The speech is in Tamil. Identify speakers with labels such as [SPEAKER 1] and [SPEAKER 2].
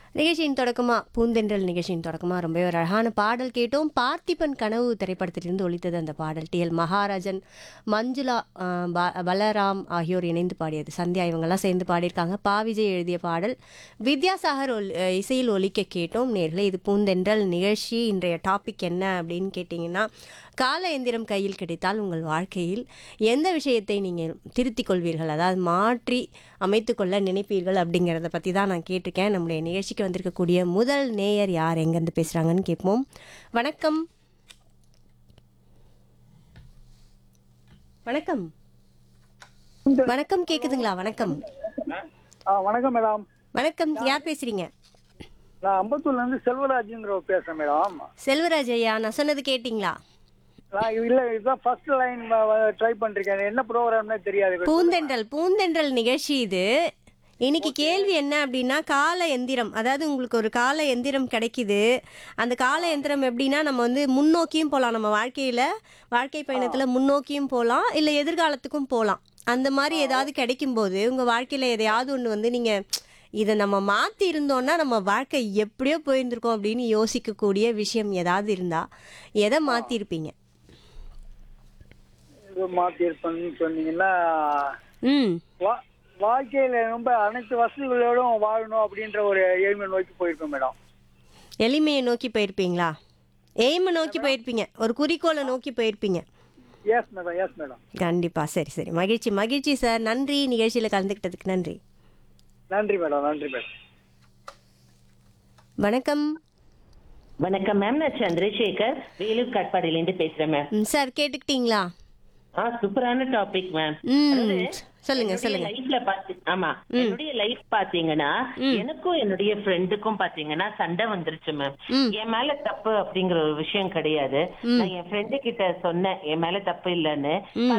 [SPEAKER 1] நிகழ்ச்சியின் தொடக்கமா பூந்தென்றல் நிகழ்ச்சியின் தொடக்கமா ரொம்பவே ஒரு அழகான பாடல் கேட்டோம் பார்த்திபன் கனவு திரைப்படத்திலிருந்து ஒலித்தது அந்த பாடல் டி எல் மகாராஜன் மஞ்சுளா ஆஹ், ப- பலராம் ஆகியோர் இணைந்து பாடியது சந்தியா இவங்கெல்லாம் சேர்ந்து பாடியிருக்காங்க பா விஜய் எழுதிய பாடல் வித்யாசாகர் ஒல் அஹ், இசையில் ஒலிக்க கேட்டோம் நேர்களே இது பூந்தென்றல் நிகழ்ச்சி இன்றைய டாபிக் என்ன அப்படின்னு கேட்டிங்கன்னா கால எந்திரம் கையில் கிடைத்தால் உங்கள் வாழ்க்கையில் எந்த விஷயத்தை நீங்கள் திருத்திக் கொள்வீர்கள் அதாவது மாற்றி அமைத்துக்கொள்ள நினைப்பீர்கள் அப்படிங்கிறத பற்றி தான் நான் கேட்டிருக்கேன் நம்முடைய நிகழ்ச்சிக்கு வந்திருக்கக்கூடிய முதல் நேயர் யார் எங்கேருந்து பேசுகிறாங்கன்னு கேட்போம் வணக்கம் வணக்கம் வணக்கம் கேக்குதுங்களா வணக்கம்
[SPEAKER 2] ஆ வணக்கம் மேடம்
[SPEAKER 1] வணக்கம் யார் பேசுறீங்க
[SPEAKER 2] நான் அம்பத்தூர்ல இருந்து செல்வராஜுங்கிற பேசுறேன் மேடம்
[SPEAKER 1] செல்வராஜ் ஐயா நான் சொன்னது கேட்டிங்களா
[SPEAKER 2] நான் இல்ல இதுதான் ஃபர்ஸ்ட் லைன் ட்ரை பண்ணிருக்கேன் என்ன ப்ரோக்ராம்னே தெரியாது
[SPEAKER 1] பூந்தென்றல் பூந்தென்றல் நிகழ்ச்சி இது இன்னைக்கு கேள்வி என்ன அப்படின்னா கால எந்திரம் அதாவது உங்களுக்கு ஒரு கால எந்திரம் கிடைக்குது அந்த கால எந்திரம் எப்படின்னா நம்ம வந்து முன்னோக்கியும் போகலாம் நம்ம வாழ்க்கையில வாழ்க்கை பயணத்துல முன்னோக்கியும் போகலாம் இல்லை எதிர்காலத்துக்கும் போகலாம் அந்த மாதிரி ஏதாவது கிடைக்கும்போது உங்க வாழ்க்கையில எதையாவது ஒன்று வந்து நீங்க இதை நம்ம மாத்தி இருந்தோம்னா நம்ம வாழ்க்கை எப்படியோ போயிருந்திருக்கோம் அப்படின்னு யோசிக்கக்கூடிய விஷயம் ஏதாவது இருந்தா எதை மாத்திருப்பீங்க
[SPEAKER 2] இது மாத்தி இருப்பேன்னு சொன்னீங்கன்னா
[SPEAKER 1] ம்
[SPEAKER 2] வா- வாழ்க்கையில ரொம்ப அனைத்து வசதிகளோடும் வாழணும் அப்படின்ற ஒரு எய்மை நோக்கி போயிருக்கோம் மேடம்
[SPEAKER 1] எளிமையை நோக்கி போயிருப்பீங்களா எய்மை நோக்கி போயிருப்பீங்க ஒரு குறிக்கோளை நோக்கி போயிருப்பீங்க
[SPEAKER 2] எஸ் மேடம் எஸ் மேடம்
[SPEAKER 1] கண்டிப்பா சரி சரி மகிழ்ச்சி மகிழ்ச்சி சார் நன்றி நிகழ்ச்சியில் கலந்துக்கிட்டதுக்கு நன்றி
[SPEAKER 2] நன்றி மேடம் நன்றி மேடம்
[SPEAKER 1] வணக்கம்
[SPEAKER 3] வணக்கம் மேம் நான் சந்திரசேகர் வேலூர் காட்பாடியிலேருந்து பேசுறேன் மேம்
[SPEAKER 1] ம், சார் கேட்டுக்கிட்டீங்களா
[SPEAKER 3] ஆ சூப்பரான டாபிக் மேம்
[SPEAKER 1] ம் சொல்லுங்க சொல்லுங்க
[SPEAKER 3] லைஃப்ல பாத்து ஆமா என்னுடைய லைஃப் பாத்தீங்கன்னா எனக்கும் என்னுடைய ஃப்ரெண்டுக்கும் பாத்தீங்கன்னா சண்டை வந்துருச்சு மேம் என் மேல தப்பு அப்படிங்கிற ஒரு விஷயம் கிடையாது நான் என் ஃப்ரெண்டு கிட்ட சொன்னேன் என் மேல தப்பு இல்லைன்னு